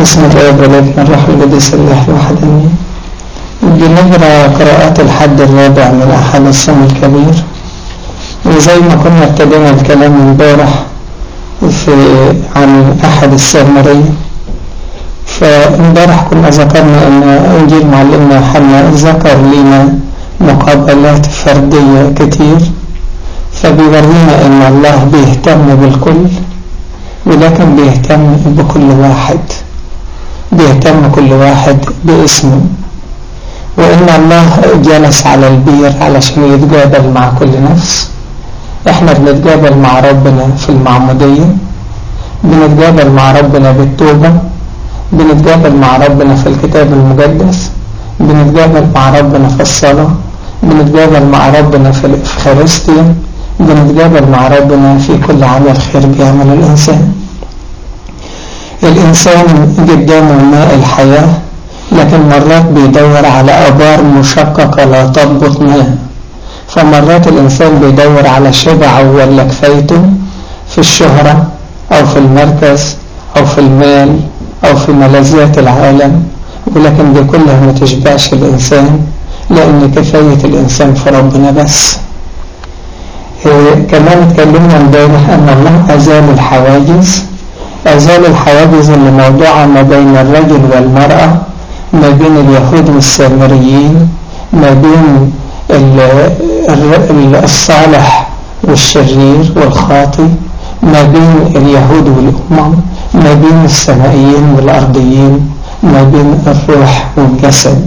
بسم الرب والابن الروح القدس الله الواحد امين بنقرا قراءات الحد الرابع من احد الصوم الكبير وزي ما كنا ابتدينا الكلام امبارح في عن احد السامرية فامبارح كنا ذكرنا ان انجيل معلمنا يوحنا ذكر لنا مقابلات فردية كتير فبيورينا ان الله بيهتم بالكل ولكن بيهتم بكل واحد بيهتم كل واحد باسمه وإن الله جلس على البير علشان يتقابل مع كل نفس احنا بنتقابل مع ربنا في المعمودية بنتقابل مع ربنا بالتوبة بنتقابل مع ربنا في الكتاب المقدس بنتقابل مع ربنا في الصلاة بنتقابل مع ربنا في الإفخارستيا بنتقابل مع ربنا في كل عمل خير بيعمل الإنسان الإنسان قدامه ماء الحياة لكن مرات بيدور على أبار مشققة لا تضبط ماء فمرات الإنسان بيدور على شبع ولا كفايته في الشهرة أو في المركز أو في المال أو في ملذات العالم ولكن دي كلها ما تشبعش الإنسان لأن كفاية الإنسان في ربنا بس إيه كمان اتكلمنا امبارح أن الله أزال الحواجز أزال الحواجز اللي موضوعة ما بين الرجل والمرأة ما بين اليهود والسامريين ما بين الصالح والشرير والخاطي ما بين اليهود والأمم ما بين السمائيين والأرضيين ما بين الروح والجسد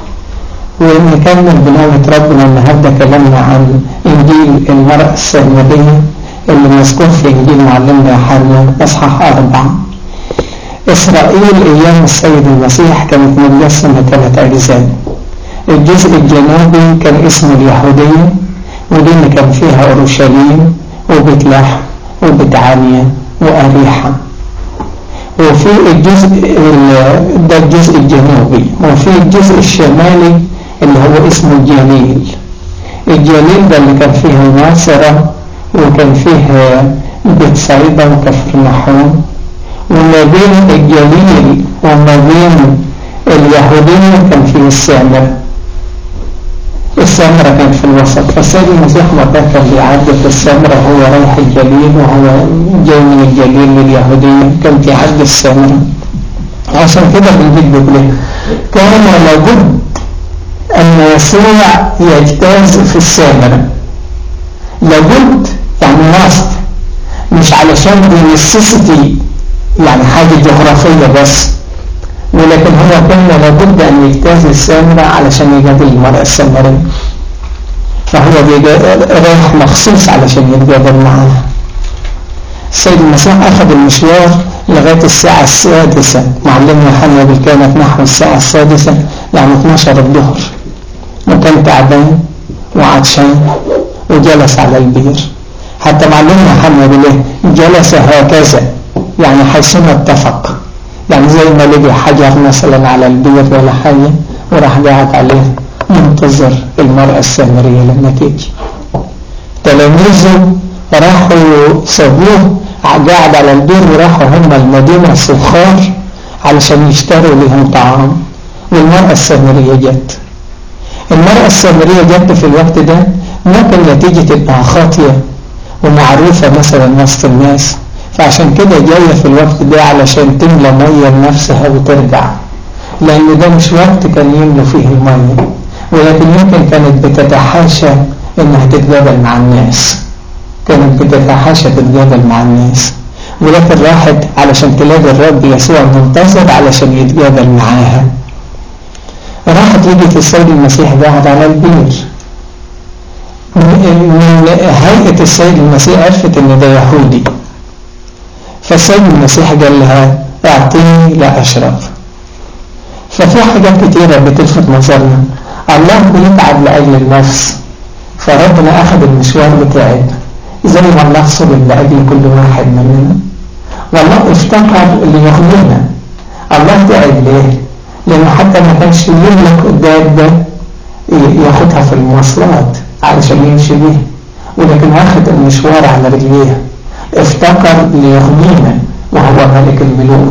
ونكمل بنعمة ربنا النهاردة كلامنا عن إنجيل المرأة السامرية اللي مذكور في إنجيل معلمنا يوحنا أصحاح أربعة إسرائيل أيام السيد المسيح كانت متقسمة ثلاث أجزاء الجزء الجنوبي كان اسمه اليهودية ودي اللي كان فيها أورشليم وبيت لحم وبيت عالية وأريحة وفي الجزء ده الجزء الجنوبي وفي الجزء الشمالي اللي هو اسمه الجليل الجليل ده اللي كان فيه الناصرة وكان فيه بيت صيدا وكفر نحوم وما بين الجليل وما بين اليهودية كان فيه السامرة السامرة كانت في الوسط فالسيد المسيح مرة كان بيعدي في السامرة وهو رايح الجليل وهو جاي من الجليل لليهودية كان بيعدي السامرة عشان كده بنجيب بيقول كان لابد أن يسوع يجتاز في السامرة لابد يعني ماست مش علشان دي نسيستي يعني حاجة جغرافية بس ولكن هو كان لابد أن يجتاز السامرة علشان يقابل المرأة السامرية فهو رايح مخصوص علشان يتقابل معاها السيد المسيح أخذ المشوار لغاية الساعة السادسة معلمنا يوحنا كانت نحو الساعة السادسة يعني 12 الظهر وكان تعبان وعطشان وجلس على البير حتى معلمنا يوحنا بيقول جلس هكذا يعني حيثما اتفق يعني زي ما لقي حجر مثلا على البير ولا حاجة وراح قاعد عليه منتظر المرأة السامرية لما تيجي تلاميذه راحوا سابوه قاعد على البير وراحوا هم المدينة سخار علشان يشتروا لهم طعام والمرأة السامرية جت المرأة السامرية جت في الوقت ده ممكن نتيجة انها خاطية ومعروفة مثلا وسط الناس فعشان كده جاية في الوقت ده علشان تملى مية لنفسها وترجع لأن ده مش وقت كان يملوا فيه المية ولكن يمكن كانت بتتحاشى إنها تتقابل مع الناس كانت بتتحاشى تتقابل مع الناس ولكن راحت علشان تلاقي الرب يسوع منتظر علشان يتقابل معاها راحت لقيت السيد المسيح قاعد على البير من هيئة السيد المسيح عرفت ان ده يهودي فالسيد المسيح قال لها اعطيني لا اشرب ففي حاجات كتيرة بتلفت نظرنا الله بيتعب لأجل النفس فربنا أخذ المشوار بتاعه زي ما الله صبر لأجل كل واحد مننا والله افتكر ليغنينا الله تعب ليه لأنه حتى ما كانش يملك الدابة ياخدها في المواصلات علشان يمشي بيها ولكن أخذ المشوار على رجليه افتكر ليغنينا وهو ملك الملوك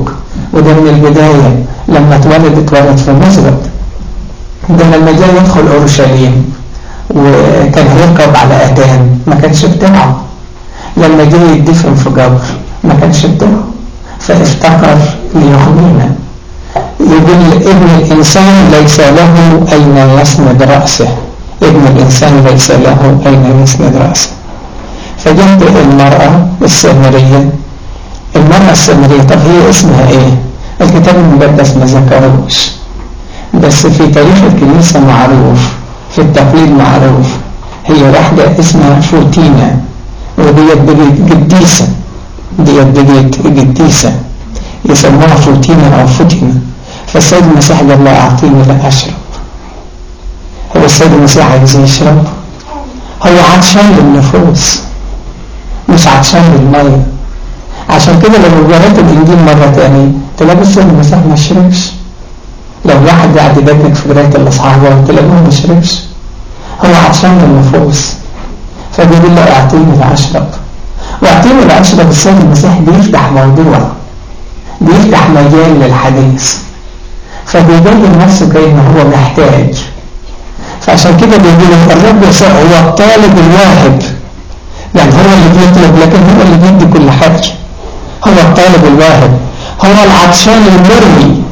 وده من البداية لما اتولد اتولد في مزبط ده لما جاء يدخل أورشليم وكان هيركب على أدان ما كانش بتاعه لما جه يدفن في جبر ما كانش بتاعه فافتكر ليحمينا يقول ابن الإنسان ليس له أين يسند رأسه ابن الإنسان ليس له أين يسند رأسه فجنب المرأة السامرية المرأة السامرية طب هي اسمها ايه الكتاب المقدس ما ذكروش بس في تاريخ الكنيسة معروف في التقليد معروف هي واحدة اسمها فوتينا وديت بقت قديسة ديت بقت قديسة يسموها فوتينا أو فوتينا فالسيد المسيح قال لا أعطيني لا أشرب هو السيد المسيح عايز يشرب هو عطشان للنفوس مش عطشان للمية عشان كده لو قرأت الإنجيل مرة تاني تلاقي السيد المسيح ما شربش لو واحد قاعد يدقق في قراية الأصحاح تلاقيه ما شربش هو عطشان للنفوس فبيقول له اعطيني لأشرب واعطيني لأشرب السيد المسيح بيفتح موضوع بيفتح مجال للحديث فبيبين نفسه كأنه هو محتاج فعشان كده بيقول الرب يسوع هو الطالب الواهب يعني هو اللي بيطلب لكن هو اللي بيدي كل حاجة هو الطالب الواهب هو العطشان المرمي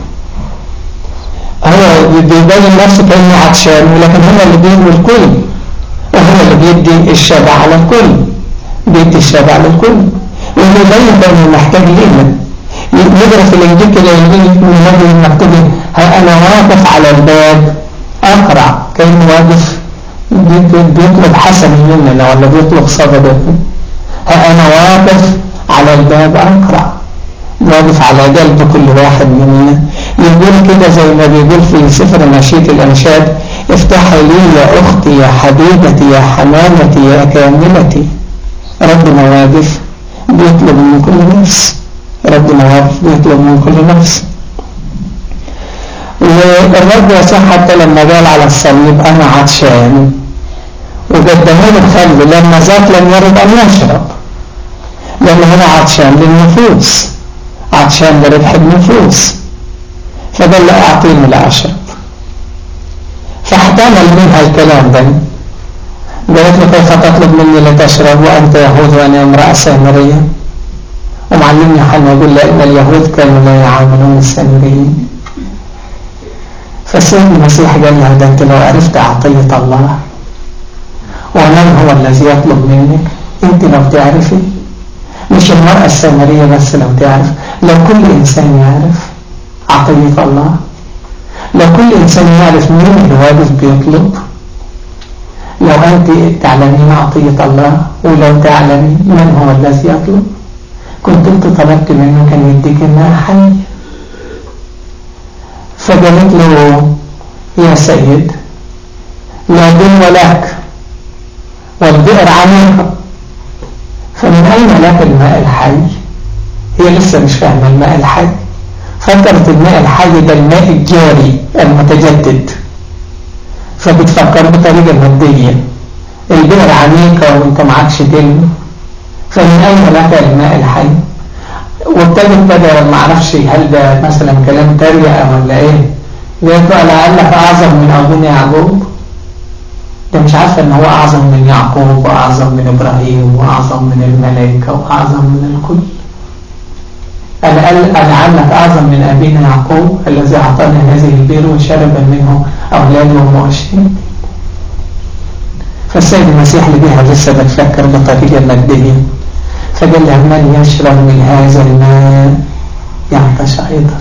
هو بيبين نفسه كأنه عطشان ولكن هو اللي بيروي الكل وهو اللي بيدي الشبع على الكل بيدي الشبع للكل ويبين بأنه محتاج لينا نقرا في الانجيل كده يقول النبي المكتوب ها انا واقف على الباب اقرع كانه واقف بيطلب حسن مننا ولا بيطلب صدقه ها انا واقف على الباب اقرع واقف على قلب كل واحد مننا يقول كده زي ما بيقول في سفر نشيد الانشاد افتحي لي يا اختي يا حبيبتي يا حمامتي يا كاملتي ربنا واقف بيطلب من كل نفس ربنا واقف بيطلب من كل نفس والرب يسوع حتى لما قال على الصليب انا عطشان وقدموا له الخل لما ذاك لم يرد ان يشرب لان هو عطشان للنفوس عطشان لربح النفوس فقال له اعطيني لاشرب فاحتمل منها الكلام ده قالت له كيف تطلب مني لتشرب وانت يهود وانا امراه سامريه ومعلمنا يوحنا يقول لأن اليهود كانوا لا يعاملون السامريين فالسيد المسيح قال له ده انت لو عرفت عطية الله ومن هو الذي يطلب منك انت لو تعرفي مش المرأة السامرية بس لو تعرف لو كل انسان يعرف عطية الله لو كل انسان يعرف مين اللي واقف بيطلب لو انت تعلمين عطية الله ولو تعلمي من هو الذي يطلب كنت انت طلبت منه كان يديك الماء حي فقالت له يا سيد لا دين لك والبئر عميقة فمن أين لك الماء الحي هي لسه مش فاهمة الماء الحي فكرت الماء الحي ده الماء الجاري المتجدد فبتفكر بطريقة مادية البئر عميقة وانت معكش دين فمن أين لك الماء الحي وابتدت كده ما اعرفش هل ده مثلا كلام تريقة ولا ايه قالت له لعلك اعظم من ابونا يعقوب ده مش عارفه ان هو اعظم من يعقوب واعظم من ابراهيم واعظم من الملائكه واعظم من الكل أنا قال لعلك اعظم من ابينا يعقوب الذي اعطانا هذه البير وشرب منه اولاد ومواشين فالسيد المسيح اللي بيها لسه بتفكر بطريقه ماديه فقال له من يشرب من هذا الماء يعطش أيضا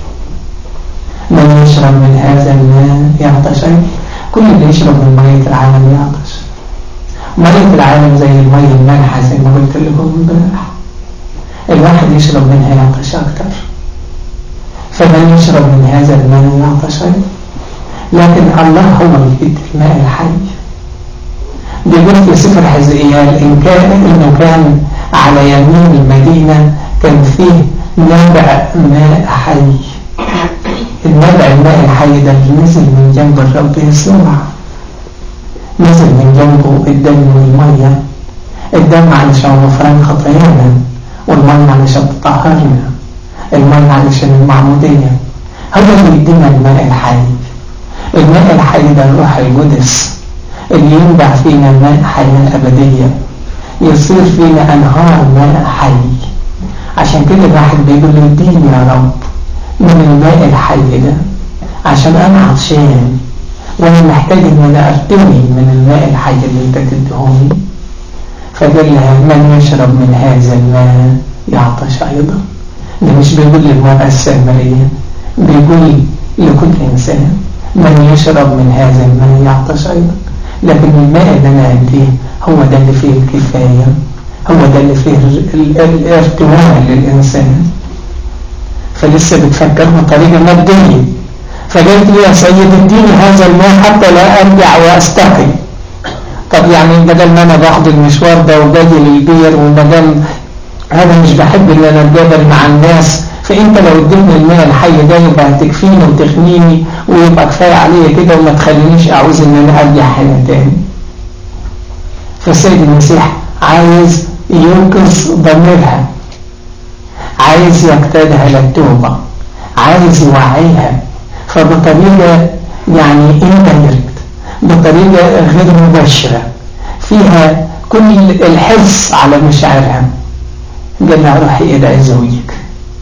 من يشرب من هذا الماء يعطش أيضا كل اللي يشرب من مية العالم يعطش مية العالم زي المية المالحة زي ما قلت لكم امبارح الواحد يشرب منها يعطش أكتر فمن يشرب من هذا الماء يعطش أيضا لكن الله هو اللي يدي الماء الحي بيقول في سفر حزقيال إن كان إنه كان على يمين المدينة كان فيه نبع ماء حي النبع الماء الحي ده اللي نزل من جنب الرب يسوع نزل من جنبه الدم والمية الدم علشان غفران خطايانا والمية علشان تطهرنا المية علشان المعمودية هو اللي يدينا الماء الحي الماء الحي ده الروح القدس اللي ينبع فينا الماء حياة أبدية يصير فينا أنهار ماء حي عشان كده الواحد بيقول له اديني يا رب من الماء الحي ده عشان أنا عطشان وأنا محتاج إن أنا أرتوي من الماء الحي اللي أنت تديهوني فقال لها من يشرب من هذا الماء يعطش أيضا ده مش بيقول للمرأة السامرية بيقول لكل إنسان من يشرب من هذا الماء يعطش أيضا لكن الماء اللي أنا أديه هو ده اللي فيه الكفاية هو ده اللي فيه الارتواء للإنسان فلسه بتفكر بطريقة مادية فقلت لي يا سيد اديني هذا الماء حتى لا أرجع وأستقي طب يعني بدل ما أنا باخد المشوار ده وباجي للبير ومدام هذا مش بحب ان انا اتجادل مع الناس فانت لو اديتني الماء الحي ده يبقى هتكفيني وتغنيني ويبقى كفايه عليا كده وما تخلينيش اعوز ان انا ارجع هنا تاني فالسيد المسيح عايز ينقذ ضميرها عايز يقتادها للتوبة عايز يوعيها فبطريقة يعني اندايركت بطريقة غير مباشرة فيها كل الحرص على مشاعرها قال لها روحي ادعي زوجك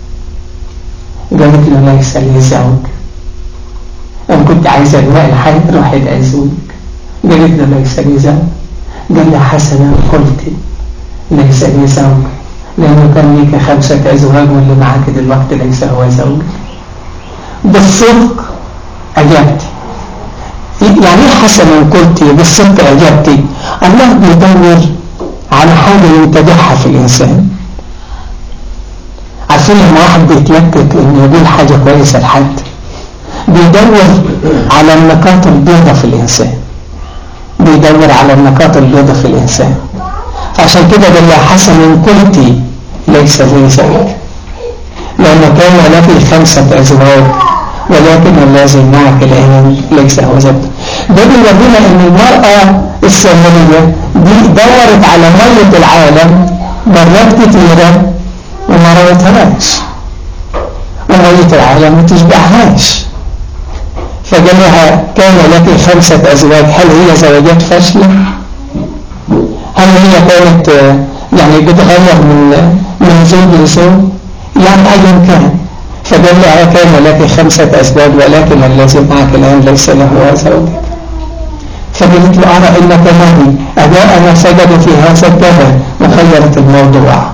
قالت له ليس لي زوج ان كنت عايزة الماء الحي روحي ادعي زوجك قالت له ليس لي زوج قال لها حسنا قلت ليس لي زوج لأنه كان ليك خمسة أزواج واللي معاك دلوقتي ليس هو زوج بالصدق أجبت يعني ايه حسنا قلت بالصدق أجبتي الله بيدور على حاجة ينتجعها في الإنسان عارفين لما واحد بيتلكك انه يقول حاجة كويسة لحد بيدور على النقاط البيضاء في الإنسان بيدور على النقاط البيضاء في الإنسان فعشان كده قال لها حسن قلت ليس لي زوج لأنه كان لك خمسة أزواج ولكن الذي معك الآن ليس هو زوج ده بيورينا ان المرأة السامرية دي دورت على مية العالم مرات كتيرة وما روتهاش ومية العالم ما تشبعهاش فقال لها كان لك خمسة أزواج هل هي زواجات فاشلة هل هي كانت يعني بتغير من من زوج لزوج يعني أيا كان فقال لها كان لك خمسة أزواج ولكن الذي معك الآن ليس له زوج فقالت له أرى إنك نبي أباءنا سجدوا في هذا الجبل وغيرت الموضوع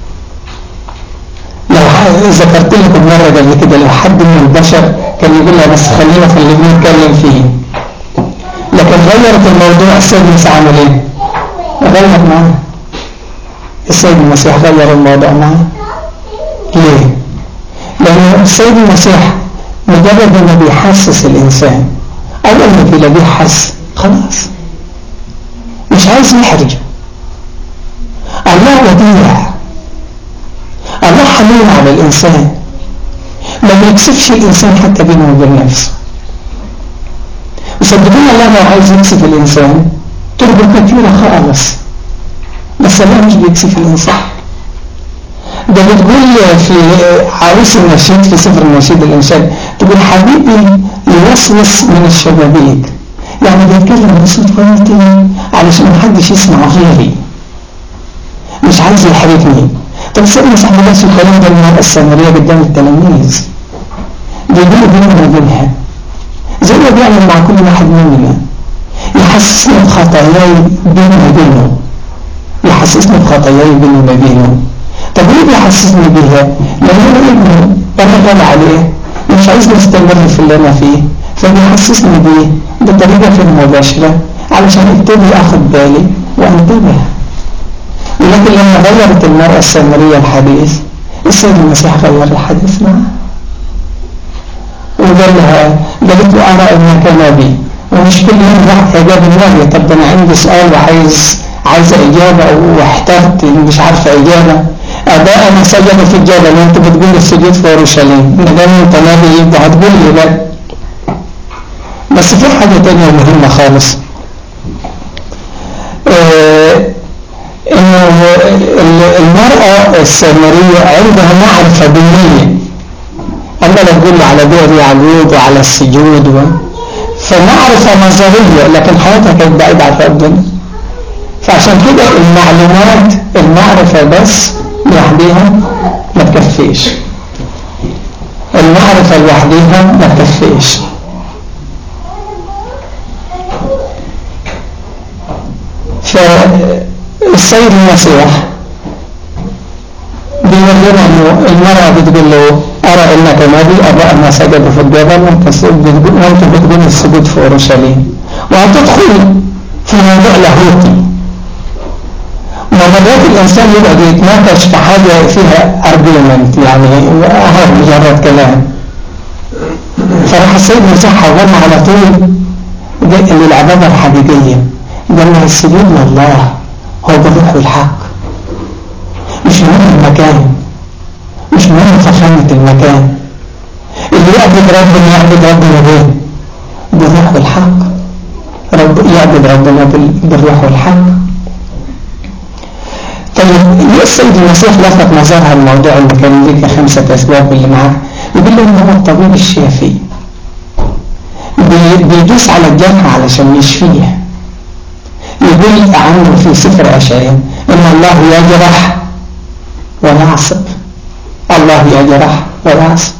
لو ذكرت لكم مرة قبل كده لو حد من البشر كان يقول لها بس خلينا في اللي بنتكلم فيه لكن غيرت الموضوع السيد المسيح عمل ايه؟ غير معاه السيد المسيح غير الموضوع معاه ليه؟ لأن السيد المسيح مجرد انه بيحسس الإنسان أول ما بيلاقيه حس خلاص مش عايز يحرج الله وديع الله حنين على الإنسان ما بيكسفش الإنسان حتى بينه وبين نفسه وصدقوني الله لو عايز يكسف الإنسان تربة كثيرة خالص بس الله مش بيكسف الإنسان ده بتقول في عروس النشيد في سفر النشيد الإنسان تقول حبيبي يوسوس من الشبابيك يعني بيتكلم بصوت واطي علشان محدش يسمع غيري مش عايز يحرجني طب سيدنا مش عملاش الكلام ده المرأة السامرية قدام التلاميذ بيقولوا بيننا وبينها زي ما بيعمل مع كل واحد مننا يحسسنا بخطاياي بيننا وبينه يحسسنا بخطاياي بيننا وبينه طب ليه بيحسسني بيها؟ لأن أنا ابنه أنا غالي عليه مش عايز نستمر في اللي أنا فيه فبيحسسني بيه بطريقة غير مباشرة علشان ابتدي أخد بالي وأنتبه ولكن لما غيرت المرأة السامرية الحديث السيد المسيح غير الحديث معها وقال لها قالت له أرى إنك نبي ومش كل يوم راح إجابة النبي طب ده أنا عندي سؤال وعايز عايزة إجابة واحترت مش عارفة إجابة أباءنا سجدوا في الجبل وأنت بتقول السجود في أورشليم ما دام أنت نبي يبقى هتقول لي لا بس في حاجة تانية مهمة خالص آه انه المرأة السامرية عندها معرفة دينية عمال تقول له على بئر يعقوب وعلى السجود و... فمعرفة نظرية لكن حياتها كانت بعيدة عن ربنا فعشان كده المعلومات المعرفة بس لوحديها ما تكفيش المعرفة لوحديها ما تكفيش فالسيد المسيح بيقول لنا انه المرأة بتقول له أرى إنك نبي أبائنا سجدوا في الجبل وأنت بتقول السجود في أورشليم وهتدخل في موضوع لاهوتي مرات الإنسان يبقى بيتناقش في حاجة فيها أرجيومنت يعني هذا مجرد كلام فراح السيد مسيح حولنا على طول إن العبادة الحقيقية قال له السجود لله هو بالروح والحق مش مهم المكان مش مهم فخامة المكان اللي يعبد ربنا يعبد ربنا بيه بالروح والحق رب يعبد ربنا بالروح والحق طيب ليه السيد المسيح لفت نظرها الموضوع اللي كان لك خمسة أسباب اللي معاه يقول له إن هو الطبيب الشافي بيدوس على الجرح علشان يشفيه يقول عنه في سفر أشعياء إن الله يجرح ويعصب الله يجرح ويعصب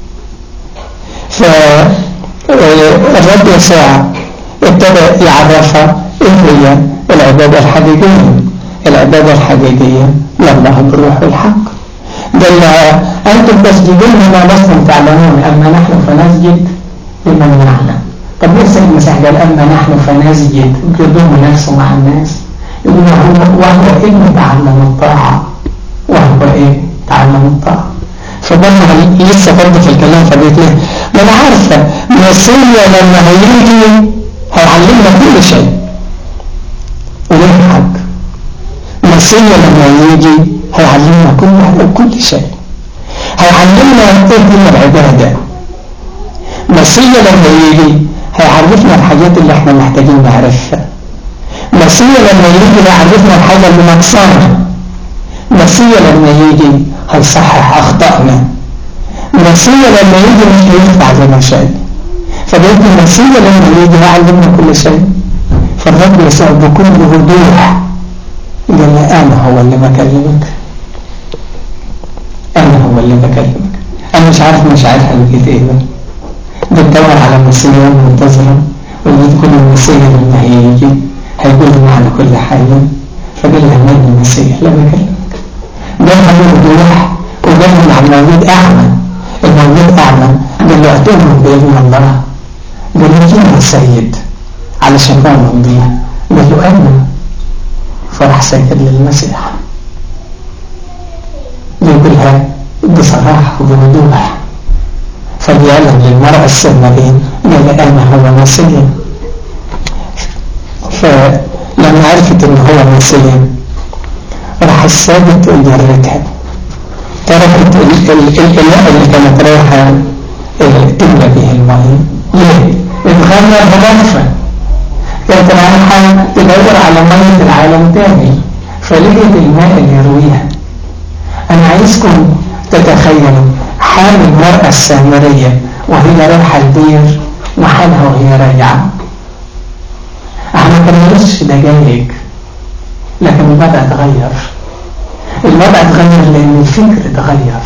فالرب يسوع ابتدى يعرفها ايه هي العبادة الحقيقية العبادة الحقيقية لله بالروح والحق قال لها أنتم تسجدون لما لستم تعلمون أما نحن فنسجد لمن نعلم طب ليه السيد المسيح قال أما نحن فنسجد يضم نفسه مع الناس يقول هو وهو ابن تعلم الطاعة وهو ايه تعلم الطاعة فضلنا لسه برضه في الكلام فقلت له ما انا عارفه مسيا لما هيجي هيعلمنا كل شيء وليه حق مسيا لما يجي هيعلمنا كل كل شيء هيعلمنا ايه هي العباده مسيا لما يجي هيعرفنا الحاجات اللي احنا محتاجين نعرفها مسيا لما يجي هيعرفنا الحاجه اللي ناقصانا مسيا لما يجي هيصحح أخطائنا مسيا لما يجي مش هيخفى علينا شيء فبقيت مسيا لما يجي هيعلمنا كل شيء فالرب يسوع بكل وضوح قال لي أنا هو اللي بكلمك أنا هو اللي بكلمك أنا مش عارف مشاعرها لقيت إيه بقى بتدور على مسيا منتظرة ولقيت كل المسيا لما هيجي هيقول لنا على كل حاجة فقال لها من المسيح لا بكلمك جابها بوضوح وجابها مع المولود أعمى المولود أعمى قال له أتؤمن بإذن الله قال له كيف السيد علشان أؤمن بيه قال له أنا فراح سجد للمسيح يقولها بصراحة وبوضوح فبيعلم للمرأة السامرين قال أنا هو مسيح فلما عرفت ان هو مسيح راح السادة جرتها تركت الإناء اللي كانت رايحة تملى به الماء ليه؟ اتغير بغرفة كانت رايحة تدور على مية العالم تاني فلقيت الماء اللي يرويها أنا عايزكم تتخيلوا حال المرأة السامرية وهي رايحة البير وحالها وهي راجعة احنا ما كناش دقايق لكن الوضع اتغير الوضع اتغير لان الفكر اتغير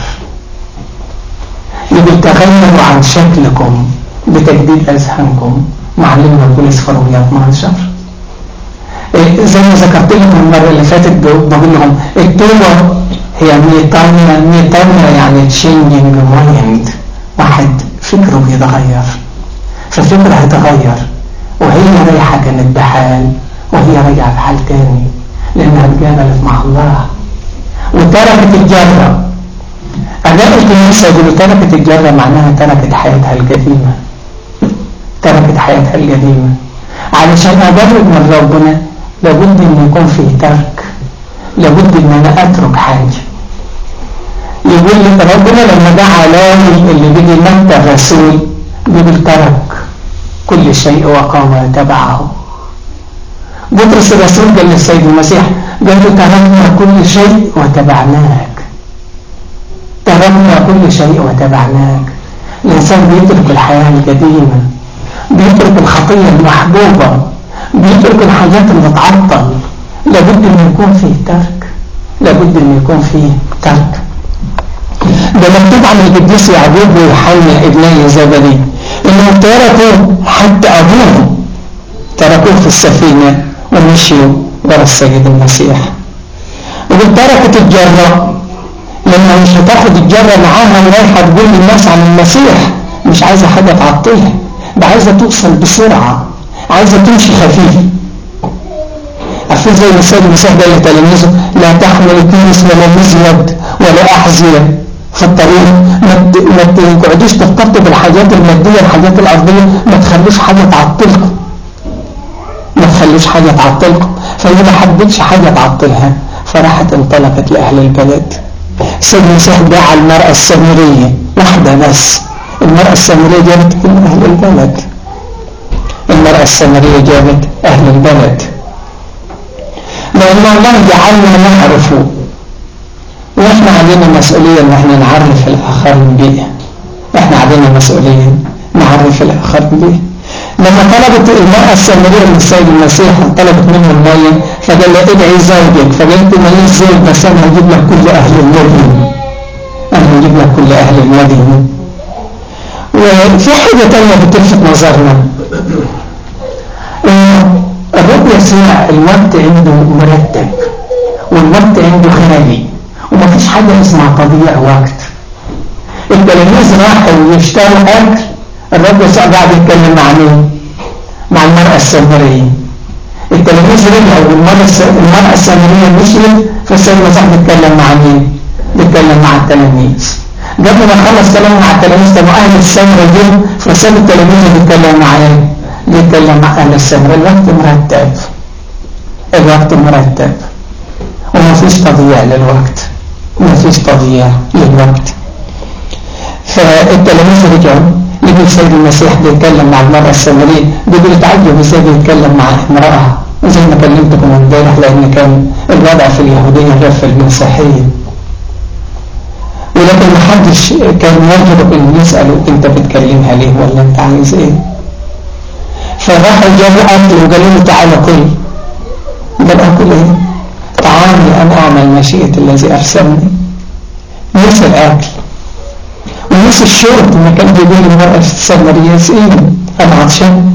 يقول تغيروا عن شكلكم بتجديد اذهانكم معلمنا بولس في رؤيا 12 إيه زي ما ذكرت لكم المره اللي فاتت بقول لهم التوبه هي ميتانا ميتانا يعني تشينجينج مايند واحد فكره بيتغير ففكره هيتغير وهي رايحه كانت بحال وهي راجعه بحال تاني لانها اتجادلت مع الله وتركت الجرة أداء الكنيسة يقولوا تركت الجرة معناها تركت حياتها القديمة تركت حياتها القديمة علشان أقرب من ربنا لابد أن يكون فيه ترك لابد أن أنا أترك حاجة يقول لي ربنا لما دعا لاوي اللي بيجي متى الرسول بيقول ترك كل شيء وقام تبعه بطرس الرسول قال للسيد المسيح قال له تركنا كل شيء وتبعناك تركنا كل شيء وتبعناك الإنسان بيترك الحياة القديمة بيترك الخطية المحبوبة بيترك الحاجات اللي تعطل لابد أن يكون فيه ترك لابد أن يكون فيه ترك ده مكتوب عن القديس يعقوب ويوحنا ابني زبدي انهم تركوا حتى ابوهم تركوه في السفينة ومشيوا ورا السيد المسيح وقلت تركوا تتجرأ لما مش هتاخد الجرة معاها ورايحة تقول للناس عن المسيح مش عايزة حاجة تعطيها ده عايزة توصل بسرعة عايزة تمشي خفيف عارفين زي ما السيد المسيح قال لتلاميذه لا تحمل كنس ولا مزود ولا أحذية في الطريق ما تقعدوش ترتبطوا بالحاجات المادية الحاجات الأرضية ما تخلوش حاجة تعطلكم ما تخلوش حاجة تعطلكم فهي ما حبتش حاجة تعطلها فراحت انطلقت لأهل البلد سيد المسيح دعا المرأة السامرية واحدة بس المرأة السامرية جابت كل أهل البلد المرأة السامرية جابت أهل البلد لأن الله جعلنا نعرفه واحنا علينا مسؤولية ان احنا نعرف الاخرين بيه احنا علينا مسؤولية نعرف الاخرين بيه لما طلبت المرأة السامرية من السيد المسيح طلبت منه المية فقال لها ادعي زوجك فقالت له ماليش زوج بس انا هجيب لك كل اهل المدينة انا هجيب لك كل اهل المدينة وفي حاجة تانية بتلفت نظرنا الرب يسوع الوقت عنده مرتب والوقت عنده خالي وما فيش حاجة اسمها تضييع وقت التلاميذ راحوا يشتروا أكل الرب يسوع قاعد يتكلم مع مين؟ مع المرأة السامرية التلاميذ رجعوا والمرأة السامرية مشيت فالسيد المسيح بيتكلم مع مين؟ بيتكلم مع التلاميذ قبل ما خلص كلامه مع التلاميذ كانوا أهل السامرة جم فساب التلاميذ بيتكلم مع ايه؟ بيتكلم مع أهل السامرة الوقت مرتب الوقت مرتب وما فيش تضييع للوقت ما فيش تضييع للوقت فالتلاميذ رجعوا لقوا السيد المسيح بيتكلم مع المرأة السامرية بيقول تعجب ازاي بيتكلم مع امرأة زي ما كلمتكم امبارح لان كان الوضع في اليهودية غير في المسيحية ولكن ما حدش كان يجرؤ ان يسأله انت بتكلمها ليه ولا انت عايز ايه فراحوا جابوا اكل وقالوا له تعالى كل قال اكل ايه تعالي أنا أعمل مشيئة الذي أرسلني نسي الأكل ونسي الشرب ما كان بيقول المرأة السامرية سئين أنا عطشان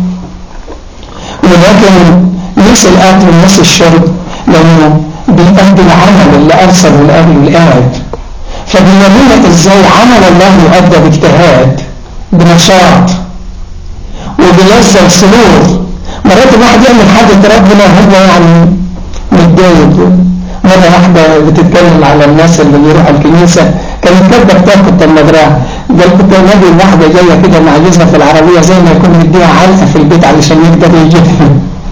ولكن نسي الأكل ونسي الشرب لأنه بيأدي العمل اللي أرسله الآب والآب فبيورينا إزاي عمل الله يؤدى باجتهاد بنشاط وبلذة وسرور مرات الواحد يعمل حاجة ربنا هو يعني متضايق مرة واحدة بتتكلم على الناس اللي بيروحوا الكنيسة كانت كاتبة كتاب كنت المدرعة قال كنت نادي واحدة جاية كده معجزة في العربية زي ما يكون مديها علقة في البيت علشان يقدر يجيبها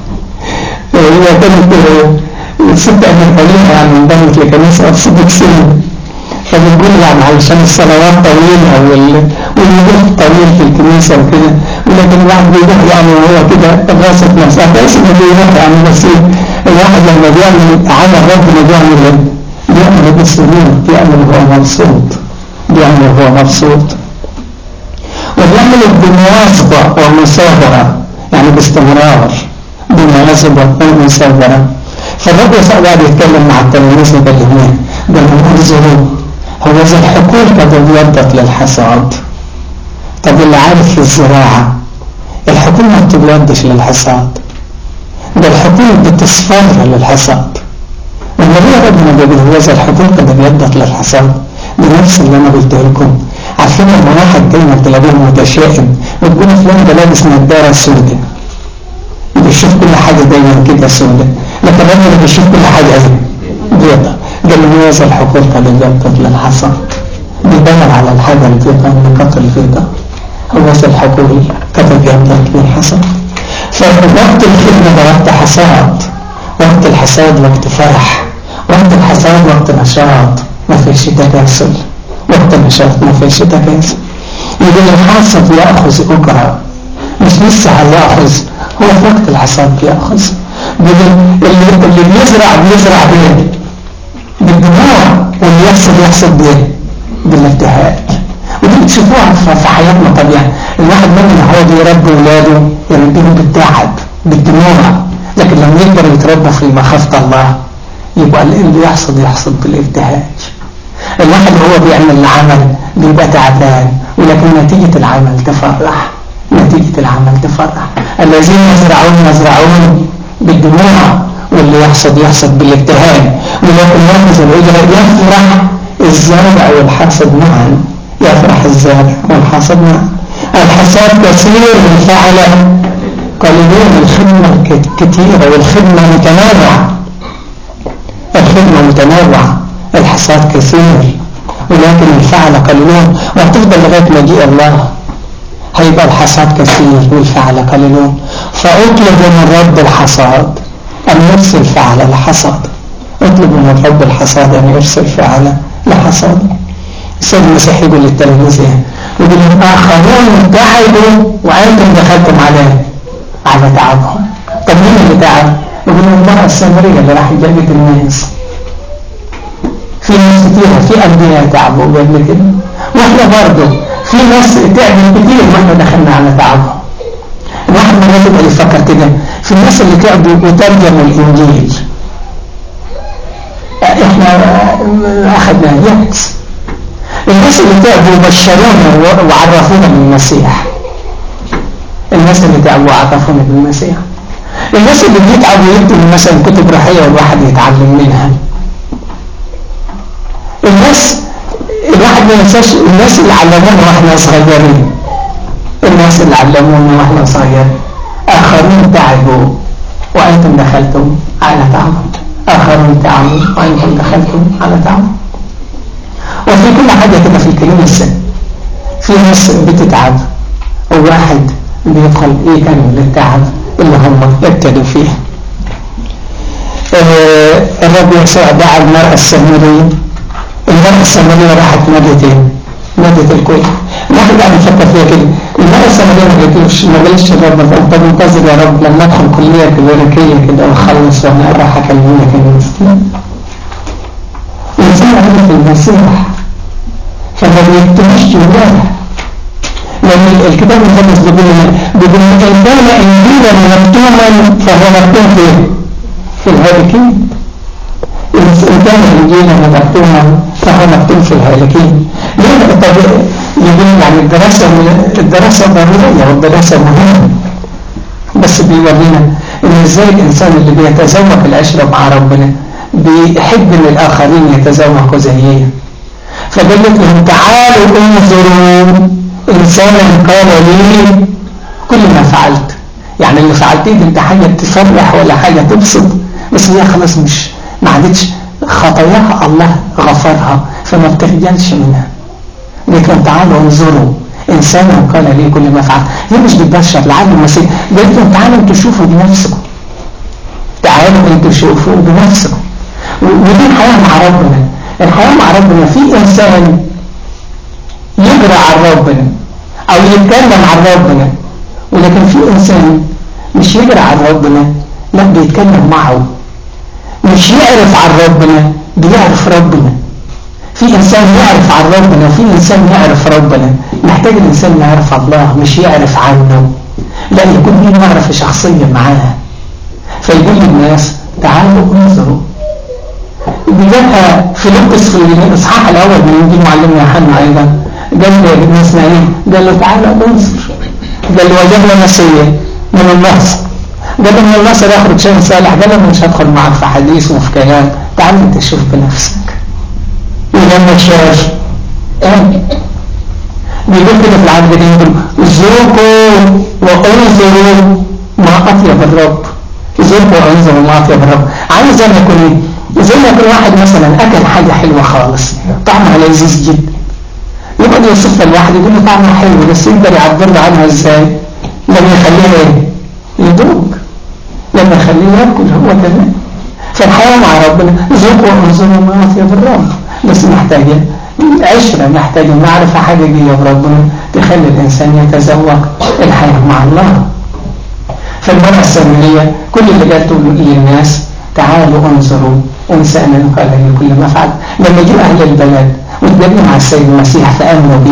هي كانت ست أمريكانية يعني انضمت لكنيسة أرثوذكسية فبنقول يعني علشان الصلوات طويلة والوقوف طويل في الكنيسة وكده ولكن الواحد بيروح يعني وهو كده غاصت نفسه كويس انه بيروح يعني بس الواحد لما بيعمل عمل ربنا بيعمل بيعمل بالسرور بيعمل وهو مبسوط بيعمل وهو مبسوط وبيعمل بمواظبة ومثابرة يعني باستمرار بمواظبة ومثابرة فالرب يسوع قاعد يتكلم مع التلاميذ يكلموه قال لهم انظروا هو إذا الحقول قد ابيضت للحصاد طب اللي عارف في الزراعة الحقول ما بتبيضش للحصاد ده الحقول بتصفر للحصاد والنبي ربنا بيقول هو إذا الحقول قد ابيضت للحصاد بنفس اللي أنا قلته لكم عارفين لما واحد دايما تلاقيه متشائم وتقول فلان ده لابس نضاره سوداء بيشوف كل حاجة دايما كده سوداء لكن الراجل بيشوف كل حاجة ايه بيضاء قال له هذا الحقول قد ابيضت للحصاد بيدور على الحاجة البيضاء النقاط البيضاء هو ذا الحقول قد ابيضت للحصاد فوقت الخدمة ده وقت حصاد وقت الحصاد وقت فرح وقت الحصاد وقت نشاط ما فيش تكاسل وقت النشاط ما فيش تكاسل يقول الحاصد يأخذ أجرة مش لسه هيأخذ هو في وقت الحصاد بيأخذ اللي, اللي بيزرع بيزرع بيه بالدموع واللي يحصد يحصد بيه بالابتهاج ودي بتشوفوها في حياتنا طبيعي الواحد مننا هو بيربي ولاده يربيهم بالتعب بالدموع لكن لما يقدر يتربى في مخافة الله يبقى اللي يحصل يحصل بالابتهاج الواحد هو بيعمل العمل بيبقى تعبان ولكن نتيجة العمل تفرح نتيجة العمل تفرح الذين يزرعون يزرعون بالدموع واللي يحصد يحصد بالابتهاج ولكن يأخذ الأجرة يفرح الزارع والحاصد معا يفرح الزارع والحاصد معا الحصاد كثير والفعل قليلين الخدمة كثيرة والخدمة متنوعة الخدمة متنوعة الحصاد كثير ولكن الفعل قليلون وهتفضل لغاية مجيء الله هيبقى الحصاد كثير والفعل قليلون فاطلب من رب الحصاد أن يرسل فعل لحصاد اطلب من رب الحصاد أن يرسل فعل لحصاد السيد المسيح يقول للتلاميذ يقول لهم آخرون تعبوا وأنتم دخلتم على على تعبهم طب مين اللي تعب؟ يقول لهم المرأة السامرية اللي راح جابت الناس في ناس كتيرة في أنبياء تعبوا قبل كده واحنا برضه في ناس تعبوا كتير ما احنا دخلنا على تعبهم الواحد مرات يبقى يفكر كده في الناس اللي تعبوا وترجموا الإنجيل احنا أخذنا يأس الناس اللي تعبوا بشرونا وعرفونا بالمسيح الناس اللي تعبوا وعرفونا بالمسيح الناس اللي بيتعبوا يكتبوا مثلا كتب روحية والواحد يتعلم منها الناس الواحد ما ينساش الناس اللي علمونا واحنا صغيرين الناس اللي علمونا واحنا صغيرين آخرون تعبوا وأنتم دخلتم على تعب آخرون تعبوا وأنتم دخلتم على تعب وفي كل حاجة كده في الكنيسة في ناس بتتعب وواحد بيدخل يكمل التعب اللي هم ابتدوا فيه آه الرب يسوع دعا المرأة السامرية المرأة السامرية راحت نادت نادت الكل الواحد قاعد يفكر فيها كده المرأة السامرية ما قالتلوش ما قالتش الرب انت منتظر يا رب لما ادخل كلية كليريكية كده واخلص وانا راح اكلمك الناس الانسان عرف المسيح فما بيكتبش جواها لأن الكتاب المقدس بيقول لنا بيقول إن كان إنجيلا مكتوما فهو مكتوم فين؟ في الهالكين إن كان إنجيلا مكتوما فهو مكتوم في الهالكين ليه طب يقول يعني الدراسة الدراسة ضرورية والدراسة مهمة بس بيورينا إن إزاي الإنسان اللي بيتذوق العشرة مع ربنا بيحب إن الآخرين يتذوقوا زيه فقال لهم تعالوا انظروا إنسانا قال لي كل ما فعلت يعني اللي فعلتيه دي انت حاجة تفرح ولا حاجة تبسط بس هي خلاص مش ما عادتش خطاياها الله غفرها فما بتخجلش منها لكن تعالوا انظروا إنسانا قال لي كل ما فعلت هي مش بتبشر لعل المسيح قالت لهم تعالوا انتوا شوفوا بنفسكم تعالوا انتوا شوفوا بنفسكم ودي الحياة مع ربنا الحياة مع ربنا في إنسان يجرى عن ربنا أو يتكلم عن ربنا ولكن في إنسان مش يجرى عن ربنا لا بيتكلم معه مش يعرف عن ربنا بيعرف ربنا في إنسان يعرف عن ربنا وفي إنسان يعرف ربنا محتاج الإنسان يعرف الله مش يعرف عنه لا يكون ليه معرفة شخصية معاه فيقول للناس تعالوا انظروا بجابها فيلبس في الإصحاح الأول من إنجيل معلمنا يوحنا أيضا قال له ابن اسماعيل قال له تعالى انظر قال له وجدنا مسيح من النصر قال له من النصر يخرج شيء صالح قال له مش هدخل معك في حديث وفي كلام تعال انت شوف بنفسك ولما شاف قام بيقول كده في العهد القديم يقول ذوقوا وانظروا ما اطيب الرب ذوقوا وانظروا ما اطيب الرب عايز زي ما يكون زي ما يكون واحد مثلا اكل حاجه حلوه خالص طعمها لذيذ جدا يقعد يوصفها الواحد يقول له طعمها حلو بس يقدر يعبر له عنها ازاي لما يخليها ايه يدوق لما يخليه ياكل هو كمان فالحياه مع ربنا ذوقوا وانظروا ما اطيب الرب بس محتاجه عشره محتاجه معرفه حقيقيه بربنا تخلي الانسان يتذوق الحياه مع الله فالمرأة السامرية كل اللي قالته للناس تعالوا انظروا انسانا قال لي كل ما فعل لما جاء اهل البلد واتقابلوا مع السيد المسيح فامنوا به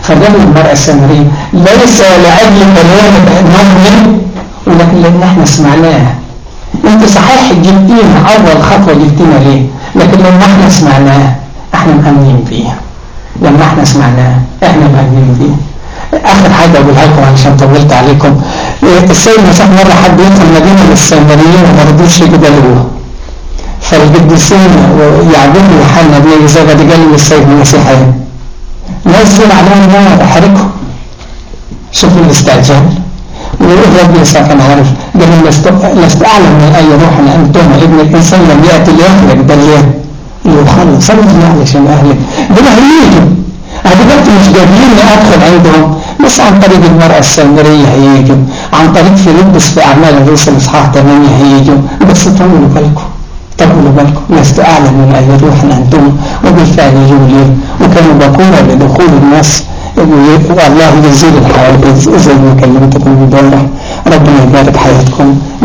فدل المرأة السامرية ليس لأجل كلام نؤمن ولكن لأن احنا سمعناه انت صحيح جبتينا أول خطوة جبتينا ليه لكن لما احنا سمعناه احنا مأمنين فيه لما احنا سمعناه احنا مأمنين فيه اخر حاجة اقولها لكم عشان طولت عليكم السيد المسيح مرة حد يدخل مدينة للسامريين وما رضوش يقبلوه فالقديسين يعقوب ويوحنا بن زبدي قالوا للسيد المسيح ايه نزل عليهم نار احرقهم شوفوا الاستعجال والرب يسوع كان عارف قال لست لست اعلم من اي روح انتم ابن الانسان لم ياتي ليهلك بل ليخلص انا علشان اهلك دول هيجوا دلوقتي مش قادرين ادخل عندهم بس عن طريق المرأة السامرية هيجوا عن طريق فيلبس في أعمال الرسل إصحاح 8 هيجوا بس طولوا بالكم طولوا بالكم لست أعلم من أي روح أنتم وبالفعل يجوا لي وكانوا بقولة لدخول الناس والله يزيد الحياة زي ما كلمتكم امبارح ربنا يبارك حياتكم